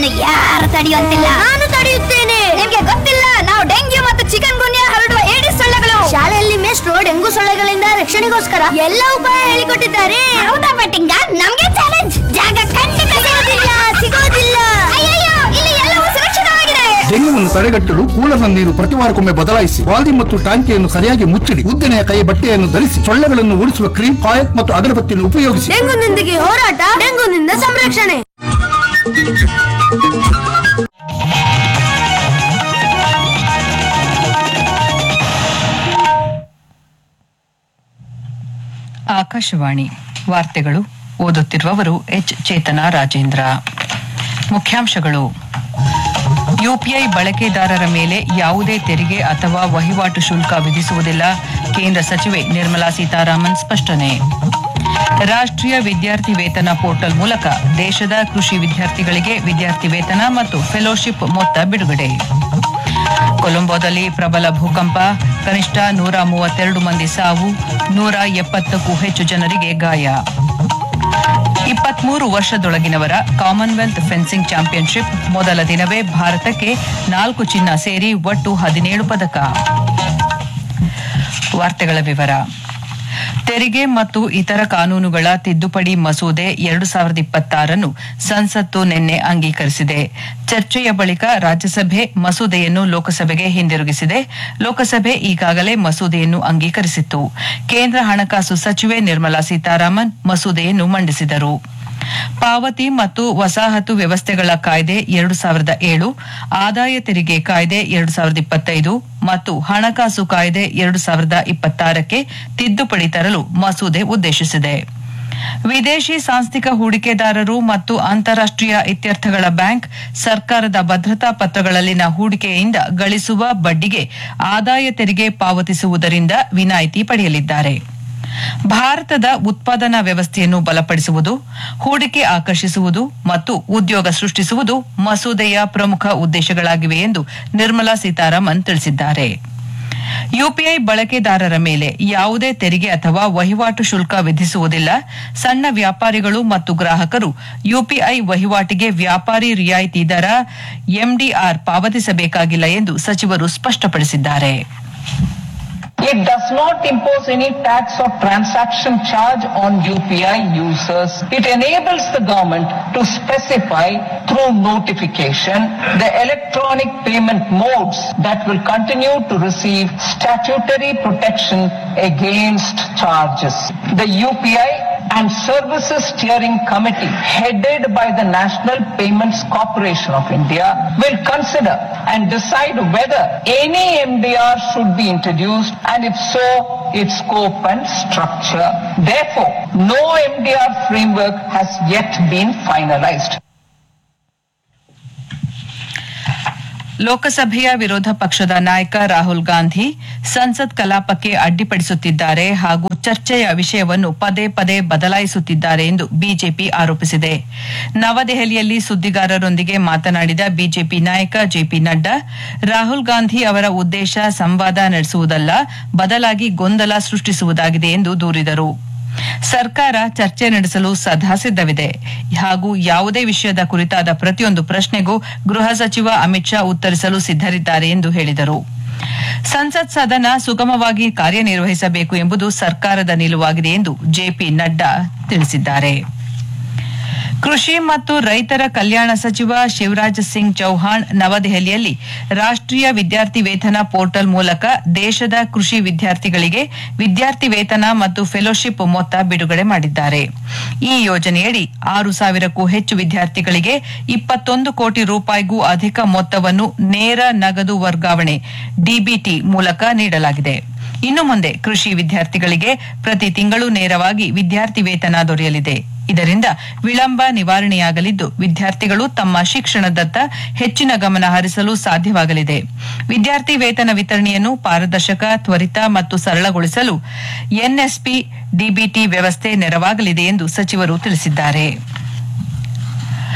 ನಮ್ಮನ್ನು ಯಾರು ತಡೆಯುವಂತಿಲ್ಲ ನಾನು ತಡೆಯುತ್ತೇನೆ ನಿಮ್ಗೆ ಗೊತ್ತಿಲ್ಲ ನಾವು ಡೆಂಗ್ಯೂ ಮತ್ತು ಚಿಕನ್ ಗುನ್ಯಾ ಹರಡುವ ಏಡಿಸ್ ಸೊಳ್ಳೆಗಳು ಶಾಲೆಯಲ್ಲಿ ಮೇಷ್ಟ್ರು ಡೆಂಗು ಸೊಳ್ಳೆಗಳಿಂದ ರಕ್ಷಣೆಗೋಸ್ಕರ ಎಲ್ಲ ಉಪಾಯ ಹೇಳಿಕೊಟ್ಟಿದ್ದಾರೆ ಹೌದಾ ಬಟ್ಟಿಂಗ ನಮ್ಗೆ ಚಾಲೆಂಜ್ ಜಾಗ ಖಂಡಿತ ಸಿಗೋದಿಲ್ಲ ಸಿಗೋದಿಲ್ಲ ಅಯ್ಯಯ್ಯೋ ಇಲ್ಲಿ ಎಲ್ಲವೂ ಸುರಕ್ಷಿತವಾಗಿದೆ ಡೆಂಗ್ಯೂವನ್ನು ತಡೆಗಟ್ಟಲು ಕೂಲರ್ನ ನೀರು ಪ್ರತಿವಾರಕ್ಕೊಮ್ಮೆ ಬದಲಾಯಿಸಿ ಬಾಲ್ದಿ ಮತ್ತು ಟಾಂಕಿಯನ್ನು ಸರಿಯಾಗಿ ಮುಚ್ಚಿಡಿ ಉದ್ದನೆಯ ಕೈ ಬಟ್ಟೆಯನ್ನು ಧರಿಸಿ ಸೊಳ್ಳೆಗಳನ್ನು ಓಡಿಸುವ ಕ್ರೀಮ್ ಕಾಯಕ್ ಮತ್ತು ಅಗರಬತ್ತಿಯನ್ನು ಉಪಯೋಗಿಸಿ ಡೆಂಗುನೊಂದಿಗೆ ಹೋರಾಟ ಡೆಂಗುನಿಂದ ಸಂರಕ್ಷಣೆ ಆಕಾಶವಾಣಿ ವಾರ್ತೆಗಳು ಓದುತ್ತಿರುವವರು ಎಚ್ ಚೇತನ ರಾಜೇಂದ್ರ ಮುಖ್ಯಾಂಶಗಳು ಯುಪಿಐ ಬಳಕೆದಾರರ ಮೇಲೆ ಯಾವುದೇ ತೆರಿಗೆ ಅಥವಾ ವಹಿವಾಟು ಶುಲ್ಕ ವಿಧಿಸುವುದಿಲ್ಲ ಕೇಂದ್ರ ಸಚಿವೆ ನಿರ್ಮಲಾ ಸೀತಾರಾಮನ್ ಸ್ಪಷ್ಟನೆ ರಾಷ್ಟ್ರೀಯ ವಿದ್ಯಾರ್ಥಿ ವೇತನ ಪೋರ್ಟಲ್ ಮೂಲಕ ದೇಶದ ಕೃಷಿ ವಿದ್ಯಾರ್ಥಿಗಳಿಗೆ ವಿದ್ಯಾರ್ಥಿ ವೇತನ ಮತ್ತು ಫೆಲೋಶಿಪ್ ಮೊತ್ತ ಬಿಡುಗಡೆ ಕೊಲಂಬೋದಲ್ಲಿ ಪ್ರಬಲ ಭೂಕಂಪ ಕನಿಷ್ಠ ನೂರ ಮೂವತ್ತೆರಡು ಮಂದಿ ಸಾವು ನೂರ ಎಪ್ಪತ್ತಕ್ಕೂ ಹೆಚ್ಚು ಜನರಿಗೆ ಗಾಯ ಇಪ್ಪತ್ಮೂರು ವರ್ಷದೊಳಗಿನವರ ಕಾಮನ್ವೆಲ್ತ್ ಫೆನ್ಸಿಂಗ್ ಚಾಂಪಿಯನ್ಶಿಪ್ ಮೊದಲ ದಿನವೇ ಭಾರತಕ್ಕೆ ನಾಲ್ಕು ಚಿನ್ನ ಸೇರಿ ಒಟ್ಟು ಹದಿನೇಳು ಪದಕ ವಾರ್ತೆಗಳ ವಿವರ ತೆರಿಗೆ ಮತ್ತು ಇತರ ಕಾನೂನುಗಳ ತಿದ್ದುಪಡಿ ಮಸೂದೆ ಎರಡು ಸಾವಿರದ ಇಪ್ಪತ್ತಾರನ್ನು ಸಂಸತ್ತು ನಿನ್ನೆ ಅಂಗೀಕರಿಸಿದೆ ಚರ್ಚೆಯ ಬಳಿಕ ರಾಜ್ಯಸಭೆ ಮಸೂದೆಯನ್ನು ಲೋಕಸಭೆಗೆ ಹಿಂದಿರುಗಿಸಿದೆ ಲೋಕಸಭೆ ಈಗಾಗಲೇ ಮಸೂದೆಯನ್ನು ಅಂಗೀಕರಿಸಿತ್ತು ಕೇಂದ್ರ ಹಣಕಾಸು ಸಚಿವೆ ನಿರ್ಮಲಾ ಸೀತಾರಾಮನ್ ಮಸೂದೆಯನ್ನು ಮಂಡಿಸಿದರು ಪಾವತಿ ಮತ್ತು ವಸಾಹತು ವ್ಯವಸ್ಥೆಗಳ ಕಾಯ್ದೆ ಎರಡು ಸಾವಿರದ ಏಳು ಆದಾಯ ತೆರಿಗೆ ಕಾಯ್ದೆ ಎರಡು ಸಾವಿರದ ಇಪ್ಪತ್ತೈದು ಮತ್ತು ಹಣಕಾಸು ಕಾಯ್ದೆ ಎರಡು ಸಾವಿರದ ಇಪ್ಪತ್ತಾರಕ್ಕೆ ತಿದ್ದುಪಡಿ ತರಲು ಮಸೂದೆ ಉದ್ದೇಶಿಸಿದೆ ವಿದೇಶಿ ಸಾಂಸ್ಥಿಕ ಹೂಡಿಕೆದಾರರು ಮತ್ತು ಅಂತಾರಾಷ್ಟೀಯ ಇತ್ಯರ್ಥಗಳ ಬ್ಯಾಂಕ್ ಸರ್ಕಾರದ ಭದ್ರತಾ ಪತ್ರಗಳಲ್ಲಿನ ಹೂಡಿಕೆಯಿಂದ ಗಳಿಸುವ ಬಡ್ಡಿಗೆ ಆದಾಯ ತೆರಿಗೆ ಪಾವತಿಸುವುದರಿಂದ ವಿನಾಯಿತಿ ಪಡೆಯಲಿದ್ದಾರೆ ಭಾರತದ ಉತ್ಪಾದನಾ ವ್ಯವಸ್ಥೆಯನ್ನು ಬಲಪಡಿಸುವುದು ಹೂಡಿಕೆ ಆಕರ್ಷಿಸುವುದು ಮತ್ತು ಉದ್ಯೋಗ ಸೃಷ್ಟಿಸುವುದು ಮಸೂದೆಯ ಪ್ರಮುಖ ಉದ್ದೇಶಗಳಾಗಿವೆ ಎಂದು ನಿರ್ಮಲಾ ಸೀತಾರಾಮನ್ ತಿಳಿಸಿದ್ದಾರೆ ಯುಪಿಐ ಬಳಕೆದಾರರ ಮೇಲೆ ಯಾವುದೇ ತೆರಿಗೆ ಅಥವಾ ವಹಿವಾಟು ಶುಲ್ಕ ವಿಧಿಸುವುದಿಲ್ಲ ಸಣ್ಣ ವ್ಯಾಪಾರಿಗಳು ಮತ್ತು ಗ್ರಾಹಕರು ಯುಪಿಐ ವಹಿವಾಟಿಗೆ ವ್ಯಾಪಾರಿ ರಿಯಾಯಿತಿ ದರ ಎಂಡಿಆರ್ ಪಾವತಿಸಬೇಕಾಗಿಲ್ಲ ಎಂದು ಸಚಿವರು ಸ್ಪಷ್ಟಪಡಿಸಿದ್ದಾರೆ It does not impose any tax or transaction charge on UPI users. It enables the government to specify through notification the electronic payment modes that will continue to receive statutory protection against charges. The UPI and Services Steering Committee, headed by the National Payments Corporation of India, will consider and decide whether any MDR should be introduced and if so, its scope and structure. Therefore, no MDR framework has yet been finalized. ಲೋಕಸಭೆಯ ವಿರೋಧ ಪಕ್ಷದ ನಾಯಕ ರಾಹುಲ್ ಗಾಂಧಿ ಸಂಸತ್ ಕಲಾಪಕ್ಕೆ ಅಡ್ಡಿಪಡಿಸುತ್ತಿದ್ದಾರೆ ಹಾಗೂ ಚರ್ಚೆಯ ವಿಷಯವನ್ನು ಪದೇ ಪದೇ ಬದಲಾಯಿಸುತ್ತಿದ್ದಾರೆ ಎಂದು ಬಿಜೆಪಿ ಆರೋಪಿಸಿದೆ ನವದೆಹಲಿಯಲ್ಲಿ ಸುದ್ದಿಗಾರರೊಂದಿಗೆ ಮಾತನಾಡಿದ ಬಿಜೆಪಿ ನಾಯಕ ಜೆಪಿ ನಡ್ಡಾ ರಾಹುಲ್ ಗಾಂಧಿ ಅವರ ಉದ್ದೇಶ ಸಂವಾದ ನಡೆಸುವುದಲ್ಲ ಬದಲಾಗಿ ಗೊಂದಲ ಸೃಷ್ಟಿಸುವುದಾಗಿದೆ ಎಂದು ದೂರಿದರು ಸರ್ಕಾರ ಚರ್ಚೆ ನಡೆಸಲು ಸದಾ ಸಿದ್ದವಿದೆ ಹಾಗೂ ಯಾವುದೇ ವಿಷಯದ ಕುರಿತಾದ ಪ್ರತಿಯೊಂದು ಪ್ರಶ್ನೆಗೂ ಗೃಹ ಸಚಿವ ಅಮಿತ್ ಶಾ ಉತ್ತರಿಸಲು ಸಿದ್ದರಿದ್ದಾರೆ ಎಂದು ಹೇಳಿದರು ಸಂಸತ್ ಸದನ ಸುಗಮವಾಗಿ ಕಾರ್ಯನಿರ್ವಹಿಸಬೇಕು ಎಂಬುದು ಸರ್ಕಾರದ ನಿಲುವಾಗಿದೆ ಎಂದು ಜೆಪಿ ನಡ್ಡಾ ತಿಳಿಸಿದ್ದಾರೆ ಕೃಷಿ ಮತ್ತು ರೈತರ ಕಲ್ಯಾಣ ಸಚಿವ ಶಿವರಾಜ್ ಸಿಂಗ್ ಚೌಹಾಣ್ ನವದೆಹಲಿಯಲ್ಲಿ ರಾಷ್ಟ್ರೀಯ ವಿದ್ಯಾರ್ಥಿ ವೇತನ ಪೋರ್ಟಲ್ ಮೂಲಕ ದೇಶದ ಕೃಷಿ ವಿದ್ಯಾರ್ಥಿಗಳಿಗೆ ವಿದ್ಯಾರ್ಥಿ ವೇತನ ಮತ್ತು ಫೆಲೋಶಿಪ್ ಮೊತ್ತ ಬಿಡುಗಡೆ ಮಾಡಿದ್ದಾರೆ ಈ ಯೋಜನೆಯಡಿ ಆರು ಸಾವಿರಕ್ಕೂ ಹೆಚ್ಚು ವಿದ್ಯಾರ್ಥಿಗಳಿಗೆ ಇಪ್ಪತ್ತೊಂದು ಕೋಟಿ ರೂಪಾಯಿಗೂ ಅಧಿಕ ಮೊತ್ತವನ್ನು ನೇರ ನಗದು ವರ್ಗಾವಣೆ ಡಿಬಿಟಿ ಮೂಲಕ ನೀಡಲಾಗಿದೆ ಇನ್ನು ಮುಂದೆ ಕೃಷಿ ವಿದ್ಯಾರ್ಥಿಗಳಿಗೆ ಪ್ರತಿ ತಿಂಗಳು ನೇರವಾಗಿ ವಿದ್ಯಾರ್ಥಿ ವೇತನ ದೊರೆಯಲಿದೆ ಇದರಿಂದ ವಿಳಂಬ ನಿವಾರಣೆಯಾಗಲಿದ್ದು ವಿದ್ಯಾರ್ಥಿಗಳು ತಮ್ಮ ಶಿಕ್ಷಣದತ್ತ ಹೆಚ್ಚಿನ ಗಮನ ಹರಿಸಲು ಸಾಧ್ಯವಾಗಲಿದೆ ವಿದ್ಯಾರ್ಥಿ ವೇತನ ವಿತರಣೆಯನ್ನು ಪಾರದರ್ಶಕ ತ್ವರಿತ ಮತ್ತು ಸರಳಗೊಳಿಸಲು ಎನ್ಎಸ್ಪಿ ಡಿಬಿಟಿ ವ್ಯವಸ್ಥೆ ನೆರವಾಗಲಿದೆ ಎಂದು ಸಚಿವರು ತಿಳಿಸಿದ್ದಾರೆ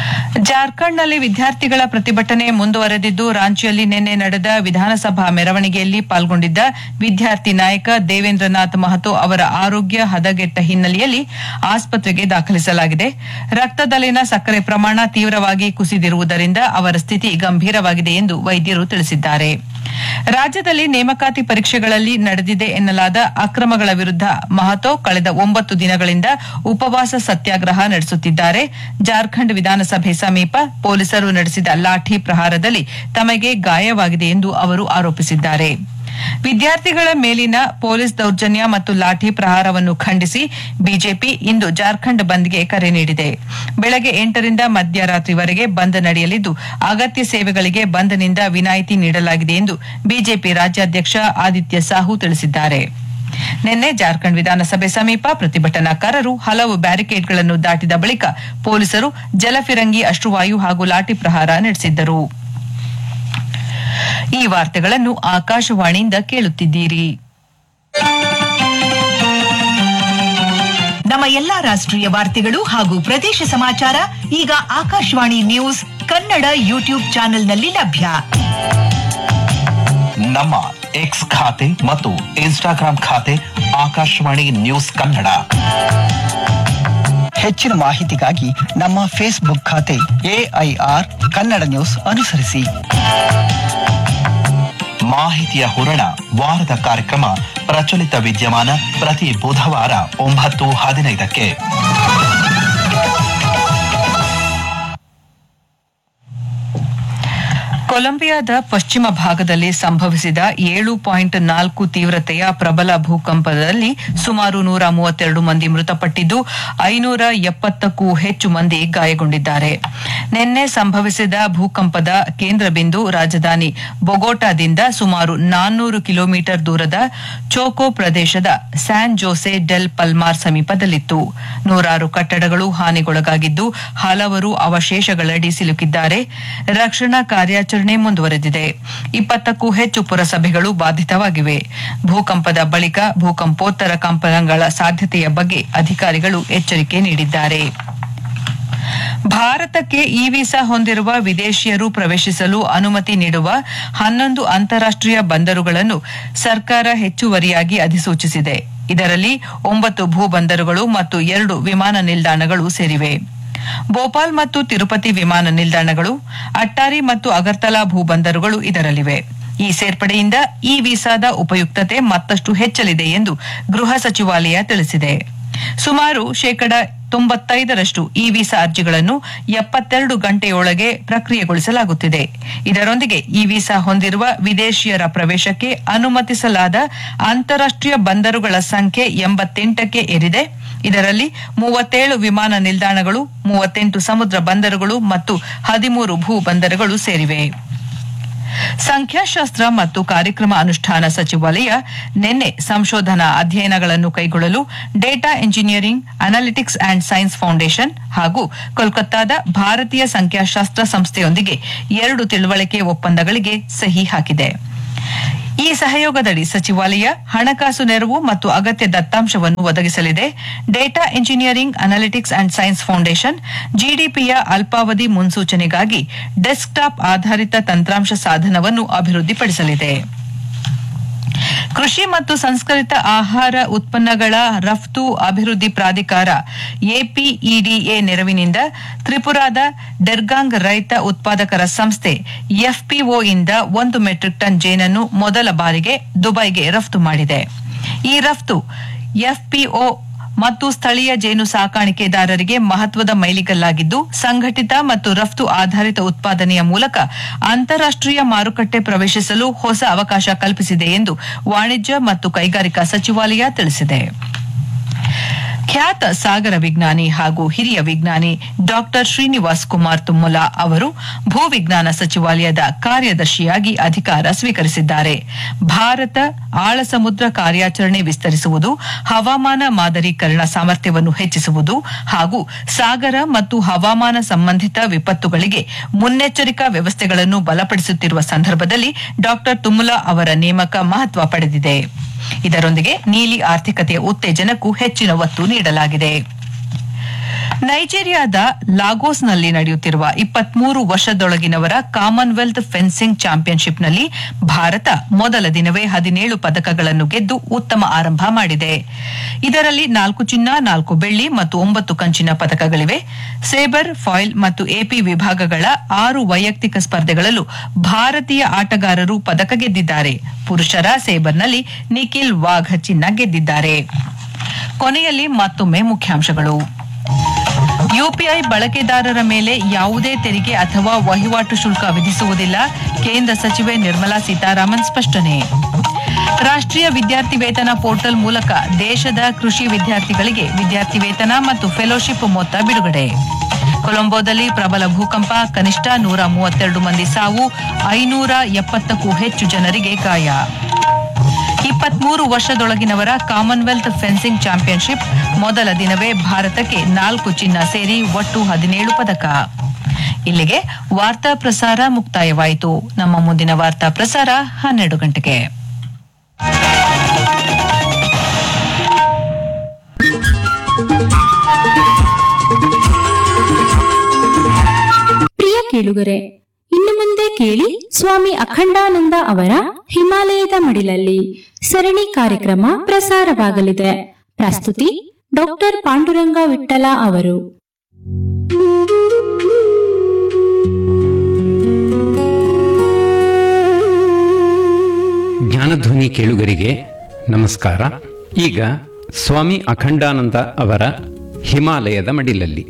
ಜಾರ್ಖಂಡ್ನಲ್ಲಿ ವಿದ್ಯಾರ್ಥಿಗಳ ಪ್ರತಿಭಟನೆ ಮುಂದುವರೆದಿದ್ದು ರಾಂಚಿಯಲ್ಲಿ ನಿನ್ನೆ ನಡೆದ ವಿಧಾನಸಭಾ ಮೆರವಣಿಗೆಯಲ್ಲಿ ಪಾಲ್ಗೊಂಡಿದ್ದ ವಿದ್ಯಾರ್ಥಿ ನಾಯಕ ದೇವೇಂದ್ರನಾಥ್ ಮಹತೋ ಅವರ ಆರೋಗ್ಯ ಹದಗೆಟ್ಟ ಹಿನ್ನೆಲೆಯಲ್ಲಿ ಆಸ್ಪತ್ರೆಗೆ ದಾಖಲಿಸಲಾಗಿದೆ ರಕ್ತದಲ್ಲಿನ ಸಕ್ಕರೆ ಪ್ರಮಾಣ ತೀವ್ರವಾಗಿ ಕುಸಿದಿರುವುದರಿಂದ ಅವರ ಸ್ಥಿತಿ ಗಂಭೀರವಾಗಿದೆ ಎಂದು ವೈದ್ಯರು ತಿಳಿಸಿದ್ದಾರೆ ರಾಜ್ಯದಲ್ಲಿ ನೇಮಕಾತಿ ಪರೀಕ್ಷೆಗಳಲ್ಲಿ ನಡೆದಿದೆ ಎನ್ನಲಾದ ಅಕ್ರಮಗಳ ವಿರುದ್ಧ ಮಹತೋ ಕಳೆದ ಒಂಬತ್ತು ದಿನಗಳಿಂದ ಉಪವಾಸ ಸತ್ಯಾಗ್ರಹ ನಡೆಸುತ್ತಿದ್ದಾರೆ ಜಾರ್ಖಂಡ್ ವಿಧಾನಸಭೆ ಸಮೀಪ ಪೊಲೀಸರು ನಡೆಸಿದ ಲಾಠಿ ಪ್ರಹಾರದಲ್ಲಿ ತಮಗೆ ಗಾಯವಾಗಿದೆ ಎಂದು ಅವರು ಆರೋಪಿಸಿದ್ದಾರೆ ವಿದ್ಯಾರ್ಥಿಗಳ ಮೇಲಿನ ಪೊಲೀಸ್ ದೌರ್ಜನ್ಯ ಮತ್ತು ಲಾಠಿ ಪ್ರಹಾರವನ್ನು ಖಂಡಿಸಿ ಬಿಜೆಪಿ ಇಂದು ಜಾರ್ಖಂಡ್ ಬಂದ್ಗೆ ಕರೆ ನೀಡಿದೆ ಬೆಳಗ್ಗೆ ಎಂಟರಿಂದ ಮಧ್ಯರಾತ್ರಿವರೆಗೆ ಬಂದ್ ನಡೆಯಲಿದ್ದು ಅಗತ್ಯ ಸೇವೆಗಳಿಗೆ ಬಂದ್ನಿಂದ ವಿನಾಯಿತಿ ನೀಡಲಾಗಿದೆ ಎಂದು ಬಿಜೆಪಿ ರಾಜ್ಯಾಧ್ಯಕ್ಷ ಆದಿತ್ಯ ಸಾಹು ತಿಳಿಸಿದ್ದಾರೆ ನಿನ್ನೆ ಜಾರ್ಖಂಡ್ ವಿಧಾನಸಭೆ ಸಮೀಪ ಪ್ರತಿಭಟನಾಕಾರರು ಹಲವು ಬ್ಯಾರಿಕೇಡ್ಗಳನ್ನು ದಾಟಿದ ಬಳಿಕ ಪೊಲೀಸರು ಜಲಫಿರಂಗಿ ಅಶ್ರುವಾಯು ಹಾಗೂ ಲಾಠಿ ಪ್ರಹಾರ ನಡೆಸಿದ್ದರು ಈ ವಾರ್ತೆಗಳನ್ನು ಆಕಾಶವಾಣಿಯಿಂದ ಕೇಳುತ್ತಿದ್ದೀರಿ ನಮ್ಮ ಎಲ್ಲಾ ರಾಷ್ಟ್ರೀಯ ವಾರ್ತೆಗಳು ಹಾಗೂ ಪ್ರದೇಶ ಸಮಾಚಾರ ಈಗ ಆಕಾಶವಾಣಿ ನ್ಯೂಸ್ ಕನ್ನಡ ಯೂಟ್ಯೂಬ್ ಚಾನೆಲ್ನಲ್ಲಿ ಲಭ್ಯ ನಮ್ಮ ಎಕ್ಸ್ ಖಾತೆ ಮತ್ತು ಇನ್ಸ್ಟಾಗ್ರಾಂ ಖಾತೆ ಆಕಾಶವಾಣಿ ನ್ಯೂಸ್ ಕನ್ನಡ ಹೆಚ್ಚಿನ ಮಾಹಿತಿಗಾಗಿ ನಮ್ಮ ಫೇಸ್ಬುಕ್ ಖಾತೆ ಎಐಆರ್ ಕನ್ನಡ ನ್ಯೂಸ್ ಅನುಸರಿಸಿ ಮಾಹಿತಿಯ ಹೂರಣ ವಾರದ ಕಾರ್ಯಕ್ರಮ ಪ್ರಚಲಿತ ವಿದ್ಯಮಾನ ಪ್ರತಿ ಬುಧವಾರ ಒಂಬತ್ತು ಹದಿನೈದಕ್ಕೆ ಕೊಲಂಬಿಯಾದ ಪಶ್ಚಿಮ ಭಾಗದಲ್ಲಿ ಸಂಭವಿಸಿದ ಏಳು ಪಾಯಿಂಟ್ ನಾಲ್ಕು ತೀವ್ರತೆಯ ಪ್ರಬಲ ಭೂಕಂಪದಲ್ಲಿ ಸುಮಾರು ನೂರ ಮೂವತ್ತೆರಡು ಮಂದಿ ಮೃತಪಟ್ಟಿದ್ದು ಐನೂರ ಎಪ್ಪತ್ತಕ್ಕೂ ಹೆಚ್ಚು ಮಂದಿ ಗಾಯಗೊಂಡಿದ್ದಾರೆ ನಿನ್ನೆ ಸಂಭವಿಸಿದ ಭೂಕಂಪದ ಕೇಂದ್ರ ಬಿಂದು ರಾಜಧಾನಿ ಬೊಗೋಟಾದಿಂದ ಸುಮಾರು ನಾನ್ನೂರು ಕಿಲೋಮೀಟರ್ ದೂರದ ಚೋಕೋ ಪ್ರದೇಶದ ಸ್ಯಾನ್ ಜೋಸೆ ಡೆಲ್ ಪಲ್ಮಾರ್ ಸಮೀಪದಲ್ಲಿತ್ತು ನೂರಾರು ಕಟ್ಟಡಗಳು ಹಾನಿಗೊಳಗಾಗಿದ್ದು ಹಲವರು ಅವಶೇಷಗಳಡಿ ಸಿಲುಕಿದ್ದಾರೆ ರಕ್ಷಣಾ ಕಾರ್ಯಾಚರಣೆ ಮುಂದುವರೆದಿದೆ ಇಪ್ಪತ್ತಕ್ಕೂ ಹೆಚ್ಚು ಪುರಸಭೆಗಳು ಬಾಧಿತವಾಗಿವೆ ಭೂಕಂಪದ ಬಳಿಕ ಭೂಕಂಪೋತ್ತರ ಕಂಪನಗಳ ಸಾಧ್ಯತೆಯ ಬಗ್ಗೆ ಅಧಿಕಾರಿಗಳು ಎಚ್ಚರಿಕೆ ನೀಡಿದ್ದಾರೆ ಭಾರತಕ್ಕೆ ಇ ವೀಸಾ ಹೊಂದಿರುವ ವಿದೇಶಿಯರು ಪ್ರವೇಶಿಸಲು ಅನುಮತಿ ನೀಡುವ ಹನ್ನೊಂದು ಅಂತಾರಾಷ್ಟೀಯ ಬಂದರುಗಳನ್ನು ಸರ್ಕಾರ ಹೆಚ್ಚುವರಿಯಾಗಿ ಅಧಿಸೂಚಿಸಿದೆ ಇದರಲ್ಲಿ ಒಂಬತ್ತು ಭೂ ಬಂದರುಗಳು ಮತ್ತು ಎರಡು ವಿಮಾನ ನಿಲ್ದಾಣಗಳು ಸೇರಿವೆ ಭೋಪಾಲ್ ಮತ್ತು ತಿರುಪತಿ ವಿಮಾನ ನಿಲ್ದಾಣಗಳು ಅಟ್ಟಾರಿ ಮತ್ತು ಅಗರ್ತಲಾ ಭೂ ಬಂದರುಗಳು ಇದರಲ್ಲಿವೆ ಈ ಸೇರ್ಪಡೆಯಿಂದ ಈ ವೀಸಾದ ಉಪಯುಕ್ತತೆ ಮತ್ತಷ್ಟು ಹೆಚ್ಚಲಿದೆ ಎಂದು ಗೃಹ ಸಚಿವಾಲಯ ತಿಳಿಸಿದೆ ಸುಮಾರು ಶೇಕಡ ತೊಂಬತ್ತೈದರಷ್ಟು ಈ ವೀಸಾ ಅರ್ಜಿಗಳನ್ನು ಎಪ್ಪತ್ತೆರಡು ಗಂಟೆಯೊಳಗೆ ಪ್ರಕ್ರಿಯೆಗೊಳಿಸಲಾಗುತ್ತಿದೆ ಇದರೊಂದಿಗೆ ಈ ವೀಸಾ ಹೊಂದಿರುವ ವಿದೇಶಿಯರ ಪ್ರವೇಶಕ್ಕೆ ಅನುಮತಿಸಲಾದ ಅಂತಾರಾಷ್ಟೀಯ ಬಂದರುಗಳ ಸಂಖ್ಯೆ ಎಂಬತ್ತೆಂಟಕ್ಕೆ ಏರಿದೆ ಇದರಲ್ಲಿ ಮೂವತ್ತೇಳು ವಿಮಾನ ನಿಲ್ದಾಣಗಳು ಮೂವತ್ತೆಂಟು ಸಮುದ್ರ ಬಂದರುಗಳು ಮತ್ತು ಹದಿಮೂರು ಭೂ ಬಂದರುಗಳು ಸೇರಿವೆ ಸಂಖ್ಯಾಶಾಸ್ತ್ರ ಮತ್ತು ಕಾರ್ಯಕ್ರಮ ಅನುಷ್ಠಾನ ಸಚಿವಾಲಯ ನಿನ್ನೆ ಸಂಶೋಧನಾ ಅಧ್ಯಯನಗಳನ್ನು ಕೈಗೊಳ್ಳಲು data engineering analytics and science foundation ಹಾಗೂ ಕೋಲ್ಕತ್ತಾದ ಭಾರತೀಯ ಸಂಖ್ಯಾಶಾಸ್ತ್ರ ಸಂಸ್ಥೆಯೊಂದಿಗೆ ಎರಡು ತಿಳುವಳಿಕೆ ಒಪ್ಪಂದಗಳಿಗೆ ಸಹಿ ಹಾಕಿದೆ ಈ ಸಹಯೋಗದಡಿ ಸಚಿವಾಲಯ ಹಣಕಾಸು ನೆರವು ಮತ್ತು ಅಗತ್ಯ ದತ್ತಾಂಶವನ್ನು ಒದಗಿಸಲಿದೆ data engineering analytics and science foundation ಜಿಡಿಪಿಯ ಅಲ್ಪಾವಧಿ ಮುನ್ಸೂಚನೆಗಾಗಿ ಡೆಸ್ಕ್ಟಾಪ್ ಆಧಾರಿತ ತಂತ್ರಾಂಶ ಸಾಧನವನ್ನು ಅಭಿವೃದ್ಧಿಪಡಿಸಲಿದೆ ಕೃಷಿ ಮತ್ತು ಸಂಸ್ಕರಿತ ಆಹಾರ ಉತ್ಪನ್ನಗಳ ರಫ್ತು ಅಭಿವೃದ್ಧಿ ಪ್ರಾಧಿಕಾರ ಎಪಿಇಡಿಎ ನೆರವಿನಿಂದ ತ್ರಿಪುರಾದ ಡೆರ್ಗಾಂಗ್ ರೈತ ಉತ್ಪಾದಕರ ಸಂಸ್ಥೆ ಎಫ್ಪಿಒ ಇಂದ ಒಂದು ಮೆಟ್ರಿಕ್ ಟನ್ ಜೇನನ್ನು ಮೊದಲ ಬಾರಿಗೆ ದುಬೈಗೆ ರಫ್ತು ಮಾಡಿದೆ ಈ ರಫ್ತು ಎಫ್ಪಿಒ ಮತ್ತು ಸ್ಥಳೀಯ ಜೇನು ಸಾಕಾಣಿಕೆದಾರರಿಗೆ ಮಹತ್ವದ ಮೈಲಿಗಲ್ಲಾಗಿದ್ದು ಸಂಘಟಿತ ಮತ್ತು ರಫ್ತು ಆಧಾರಿತ ಉತ್ಪಾದನೆಯ ಮೂಲಕ ಅಂತಾರಾಷ್ಟೀಯ ಮಾರುಕಟ್ಟೆ ಪ್ರವೇಶಿಸಲು ಹೊಸ ಅವಕಾಶ ಕಲ್ಪಿಸಿದೆ ಎಂದು ವಾಣಿಜ್ಯ ಮತ್ತು ಕೈಗಾರಿಕಾ ಸಚಿವಾಲಯ ತಿಳಿಸಿದೆ ಖ್ಯಾತ ಸಾಗರ ವಿಜ್ಞಾನಿ ಹಾಗೂ ಹಿರಿಯ ವಿಜ್ಞಾನಿ ಡಾಕ್ಟರ್ ಶ್ರೀನಿವಾಸ್ ಕುಮಾರ್ ತುಮ್ಮಲ ಅವರು ಭೂವಿಜ್ಞಾನ ಸಚಿವಾಲಯದ ಕಾರ್ಯದರ್ಶಿಯಾಗಿ ಅಧಿಕಾರ ಸ್ವೀಕರಿಸಿದ್ದಾರೆ ಭಾರತ ಆಳ ಸಮುದ್ರ ಕಾರ್ಯಾಚರಣೆ ವಿಸ್ತರಿಸುವುದು ಹವಾಮಾನ ಮಾದರೀಕರಣ ಸಾಮರ್ಥ್ಯವನ್ನು ಹೆಚ್ಚಿಸುವುದು ಹಾಗೂ ಸಾಗರ ಮತ್ತು ಹವಾಮಾನ ಸಂಬಂಧಿತ ವಿಪತ್ತುಗಳಿಗೆ ಮುನ್ನೆಚ್ಚರಿಕಾ ವ್ಯವಸ್ಥೆಗಳನ್ನು ಬಲಪಡಿಸುತ್ತಿರುವ ಸಂದರ್ಭದಲ್ಲಿ ಡಾಕ್ಟರ್ ತುಮ್ಮಲ ಅವರ ನೇಮಕ ಮಹತ್ವ ಪಡೆದಿದೆ ಇದರೊಂದಿಗೆ ನೀಲಿ ಆರ್ಥಿಕತೆಯ ಉತ್ತೇಜನಕ್ಕೂ ಹೆಚ್ಚಿನ ಒತ್ತು ನೀಡಲಾಗಿದೆ ನೈಜೀರಿಯಾದ ಲಾಗೋಸ್ನಲ್ಲಿ ನಡೆಯುತ್ತಿರುವ ಇಪ್ಪತ್ಮೂರು ವರ್ಷದೊಳಗಿನವರ ಕಾಮನ್ವೆಲ್ತ್ ಫೆನ್ಸಿಂಗ್ ಚಾಂಪಿಯನ್ಶಿಪ್ನಲ್ಲಿ ಭಾರತ ಮೊದಲ ದಿನವೇ ಹದಿನೇಳು ಪದಕಗಳನ್ನು ಗೆದ್ದು ಉತ್ತಮ ಆರಂಭ ಮಾಡಿದೆ ಇದರಲ್ಲಿ ನಾಲ್ಕು ಚಿನ್ನ ನಾಲ್ಕು ಬೆಳ್ಳಿ ಮತ್ತು ಒಂಬತ್ತು ಕಂಚಿನ ಪದಕಗಳಿವೆ ಸೇಬರ್ ಫಾಯಿಲ್ ಮತ್ತು ಎಪಿ ವಿಭಾಗಗಳ ಆರು ವೈಯಕ್ತಿಕ ಸ್ಪರ್ಧೆಗಳಲ್ಲೂ ಭಾರತೀಯ ಆಟಗಾರರು ಪದಕ ಗೆದ್ದಿದ್ದಾರೆ ಪುರುಷರ ಸೇಬರ್ನಲ್ಲಿ ನಿಖಿಲ್ ವಾಘ್ ಚಿನ್ನ ಗೆದ್ದಿದ್ದಾರೆ ಕೊನೆಯಲ್ಲಿ ಮತ್ತೊಮ್ಮೆ ಮುಖ್ಯಾಂಶಗಳು ಯುಪಿಐ ಬಳಕೆದಾರರ ಮೇಲೆ ಯಾವುದೇ ತೆರಿಗೆ ಅಥವಾ ವಹಿವಾಟು ಶುಲ್ಕ ವಿಧಿಸುವುದಿಲ್ಲ ಕೇಂದ್ರ ಸಚಿವೆ ನಿರ್ಮಲಾ ಸೀತಾರಾಮನ್ ಸ್ಪಷ್ಟನೆ ರಾಷ್ಟ್ರೀಯ ವಿದ್ಯಾರ್ಥಿ ವೇತನ ಪೋರ್ಟಲ್ ಮೂಲಕ ದೇಶದ ಕೃಷಿ ವಿದ್ಯಾರ್ಥಿಗಳಿಗೆ ವಿದ್ಯಾರ್ಥಿ ವೇತನ ಮತ್ತು ಫೆಲೋಶಿಪ್ ಮೊತ್ತ ಬಿಡುಗಡೆ ಕೊಲಂಬೋದಲ್ಲಿ ಪ್ರಬಲ ಭೂಕಂಪ ಕನಿಷ್ಠ ನೂರ ಮೂವತ್ತೆರಡು ಮಂದಿ ಸಾವು ಐನೂರ ಎಪ್ಪತ್ತಕ್ಕೂ ಹೆಚ್ಚು ಜನರಿಗೆ ಗಾಯ ಇಪ್ಪತ್ಮೂರು ವರ್ಷದೊಳಗಿನವರ ಕಾಮನ್ವೆಲ್ತ್ ಫೆನ್ಸಿಂಗ್ ಚಾಂಪಿಯನ್ಶಿಪ್ ಮೊದಲ ದಿನವೇ ಭಾರತಕ್ಕೆ ನಾಲ್ಕು ಚಿನ್ನ ಸೇರಿ ಒಟ್ಟು ಹದಿನೇಳು ಪದಕ ಇಲ್ಲಿಗೆ ವಾರ್ತಾ ಪ್ರಸಾರ ಮುಕ್ತಾಯವಾಯಿತು ನಮ್ಮ ಮುಂದಿನ ವಾರ್ತಾ ಪ್ರಸಾರ ಹನ್ನೆರಡು ಗಂಟೆಗೆ ಪ್ರಿಯ ಕೇಳುಗರೆ ಇನ್ನು ಮುಂದೆ ಕೇಳಿ ಸ್ವಾಮಿ ಅಖಂಡಾನಂದ ಅವರ ಹಿಮಾಲಯದ ಮಡಿಲಲ್ಲಿ ಸರಣಿ ಕಾರ್ಯಕ್ರಮ ಪ್ರಸಾರವಾಗಲಿದೆ ಪ್ರಸ್ತುತಿ ಡಾಕ್ಟರ್ ಪಾಂಡುರಂಗ ವಿಠಲ ಅವರು ಜ್ಞಾನಧ್ವನಿ ಕೇಳುಗರಿಗೆ ನಮಸ್ಕಾರ ಈಗ ಸ್ವಾಮಿ ಅಖಂಡಾನಂದ ಅವರ ಹಿಮಾಲಯದ ಮಡಿಲಲ್ಲಿ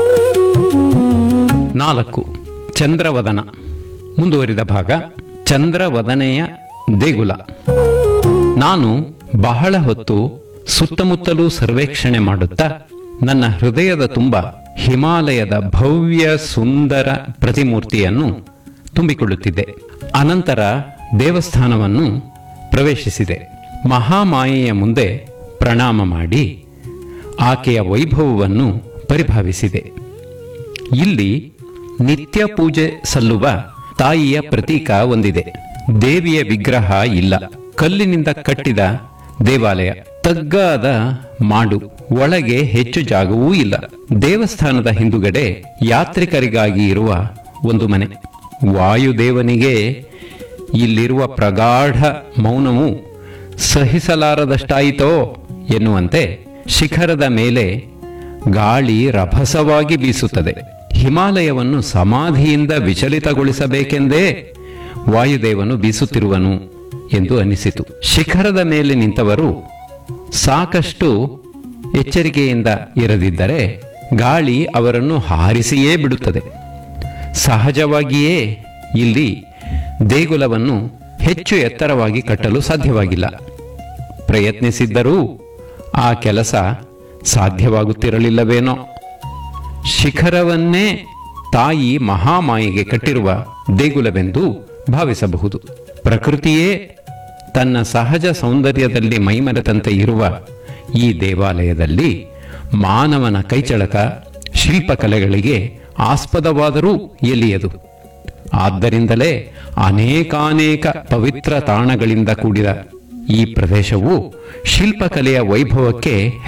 ನಾಲ್ಕು ಚಂದ್ರವದನ ಮುಂದುವರಿದ ಭಾಗ ಚಂದ್ರವದನೆಯ ದೇಗುಲ ನಾನು ಬಹಳ ಹೊತ್ತು ಸುತ್ತಮುತ್ತಲೂ ಸರ್ವೇಕ್ಷಣೆ ಮಾಡುತ್ತಾ ನನ್ನ ಹೃದಯದ ತುಂಬ ಹಿಮಾಲಯದ ಭವ್ಯ ಸುಂದರ ಪ್ರತಿಮೂರ್ತಿಯನ್ನು ತುಂಬಿಕೊಳ್ಳುತ್ತಿದ್ದೆ ಅನಂತರ ದೇವಸ್ಥಾನವನ್ನು ಪ್ರವೇಶಿಸಿದೆ ಮಹಾಮಾಯೆಯ ಮುಂದೆ ಪ್ರಣಾಮ ಮಾಡಿ ಆಕೆಯ ವೈಭವವನ್ನು ಪರಿಭಾವಿಸಿದೆ ಇಲ್ಲಿ ನಿತ್ಯ ಪೂಜೆ ಸಲ್ಲುವ ತಾಯಿಯ ಪ್ರತೀಕ ಒಂದಿದೆ ದೇವಿಯ ವಿಗ್ರಹ ಇಲ್ಲ ಕಲ್ಲಿನಿಂದ ಕಟ್ಟಿದ ದೇವಾಲಯ ತಗ್ಗಾದ ಮಾಡು ಒಳಗೆ ಹೆಚ್ಚು ಜಾಗವೂ ಇಲ್ಲ ದೇವಸ್ಥಾನದ ಹಿಂದುಗಡೆ ಯಾತ್ರಿಕರಿಗಾಗಿ ಇರುವ ಒಂದು ಮನೆ ವಾಯುದೇವನಿಗೆ ಇಲ್ಲಿರುವ ಪ್ರಗಾಢ ಮೌನವು ಸಹಿಸಲಾರದಷ್ಟಾಯಿತೋ ಎನ್ನುವಂತೆ ಶಿಖರದ ಮೇಲೆ ಗಾಳಿ ರಭಸವಾಗಿ ಬೀಸುತ್ತದೆ ಹಿಮಾಲಯವನ್ನು ಸಮಾಧಿಯಿಂದ ವಿಚಲಿತಗೊಳಿಸಬೇಕೆಂದೇ ವಾಯುದೇವನು ಬೀಸುತ್ತಿರುವನು ಎಂದು ಅನಿಸಿತು ಶಿಖರದ ಮೇಲೆ ನಿಂತವರು ಸಾಕಷ್ಟು ಎಚ್ಚರಿಕೆಯಿಂದ ಇರದಿದ್ದರೆ ಗಾಳಿ ಅವರನ್ನು ಹಾರಿಸಿಯೇ ಬಿಡುತ್ತದೆ ಸಹಜವಾಗಿಯೇ ಇಲ್ಲಿ ದೇಗುಲವನ್ನು ಹೆಚ್ಚು ಎತ್ತರವಾಗಿ ಕಟ್ಟಲು ಸಾಧ್ಯವಾಗಿಲ್ಲ ಪ್ರಯತ್ನಿಸಿದ್ದರೂ ಆ ಕೆಲಸ ಸಾಧ್ಯವಾಗುತ್ತಿರಲಿಲ್ಲವೇನೋ ಶಿಖರವನ್ನೇ ತಾಯಿ ಮಹಾಮಾಯಿಗೆ ಕಟ್ಟಿರುವ ದೇಗುಲವೆಂದು ಭಾವಿಸಬಹುದು ಪ್ರಕೃತಿಯೇ ತನ್ನ ಸಹಜ ಸೌಂದರ್ಯದಲ್ಲಿ ಮೈಮರೆತಂತೆ ಇರುವ ಈ ದೇವಾಲಯದಲ್ಲಿ ಮಾನವನ ಕೈಚಳಕ ಶಿಲ್ಪಕಲೆಗಳಿಗೆ ಆಸ್ಪದವಾದರೂ ಎಲ್ಲಿಯದು ಆದ್ದರಿಂದಲೇ ಅನೇಕಾನೇಕ ಪವಿತ್ರ ತಾಣಗಳಿಂದ ಕೂಡಿದ ಈ ಪ್ರದೇಶವು ಶಿಲ್ಪಕಲೆಯ ವೈಭವಕ್ಕೆ